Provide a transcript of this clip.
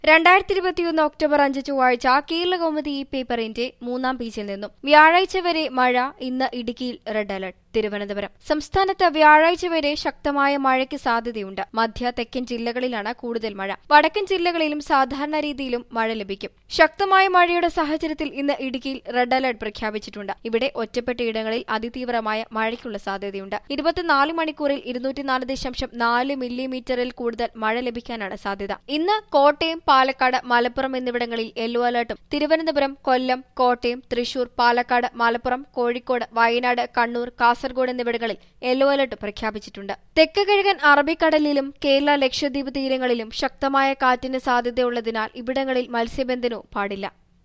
രണ്ടായിരത്തി ഇരുപത്തിയൊന്ന് ഒക്ടോബർ അഞ്ച് ചൊവ്വാഴ്ച കേരള കൗമുദി ഈ പേപ്പറിന്റെ മൂന്നാം പേജിൽ നിന്നും വ്യാഴാഴ്ച വരെ മഴ ഇന്ന് ഇടുക്കിയിൽ റെഡ് അലർട്ട് തിരുവനന്തപുരം സംസ്ഥാനത്ത് വ്യാഴാഴ്ച വരെ ശക്തമായ മഴയ്ക്ക് സാധ്യതയുണ്ട് മധ്യ തെക്കൻ ജില്ലകളിലാണ് കൂടുതൽ മഴ വടക്കൻ ജില്ലകളിലും സാധാരണ രീതിയിലും മഴ ലഭിക്കും ശക്തമായ മഴയുടെ സാഹചര്യത്തിൽ ഇന്ന് ഇടുക്കിയിൽ റെഡ് അലർട്ട് പ്രഖ്യാപിച്ചിട്ടുണ്ട് ഇവിടെ ഒറ്റപ്പെട്ട ഇടങ്ങളിൽ അതിതീവ്രമായ മഴയ്ക്കുള്ള സാധ്യതയുണ്ട് ഇരുപത്തിനാല് മണിക്കൂറിൽ ഇരുന്നൂറ്റിനാല് ദശാംശം നാല് മില്ലിമീറ്ററിൽ കൂടുതൽ മഴ ലഭിക്കാനാണ് സാധ്യത ഇന്ന് കോട്ടയം പാലക്കാട് മലപ്പുറം എന്നിവിടങ്ങളിൽ യെല്ലോ അലർട്ടും തിരുവനന്തപുരം കൊല്ലം കോട്ടയം തൃശൂർ പാലക്കാട് മലപ്പുറം കോഴിക്കോട് വയനാട് കണ്ണൂർ കാസർഗോഡ് എന്നിവിടങ്ങളിൽ യെല്ലോ അലർട്ട് പ്രഖ്യാപിച്ചിട്ടുണ്ട് തെക്ക് കിഴക്കൻ അറബിക്കടലിലും കേരള ലക്ഷദ്വീപ് തീരങ്ങളിലും ശക്തമായ കാറ്റിന് സാധ്യതയുള്ളതിനാൽ ഇവിടങ്ങളിൽ മത്സ്യബന്ധനവും പാടില്ല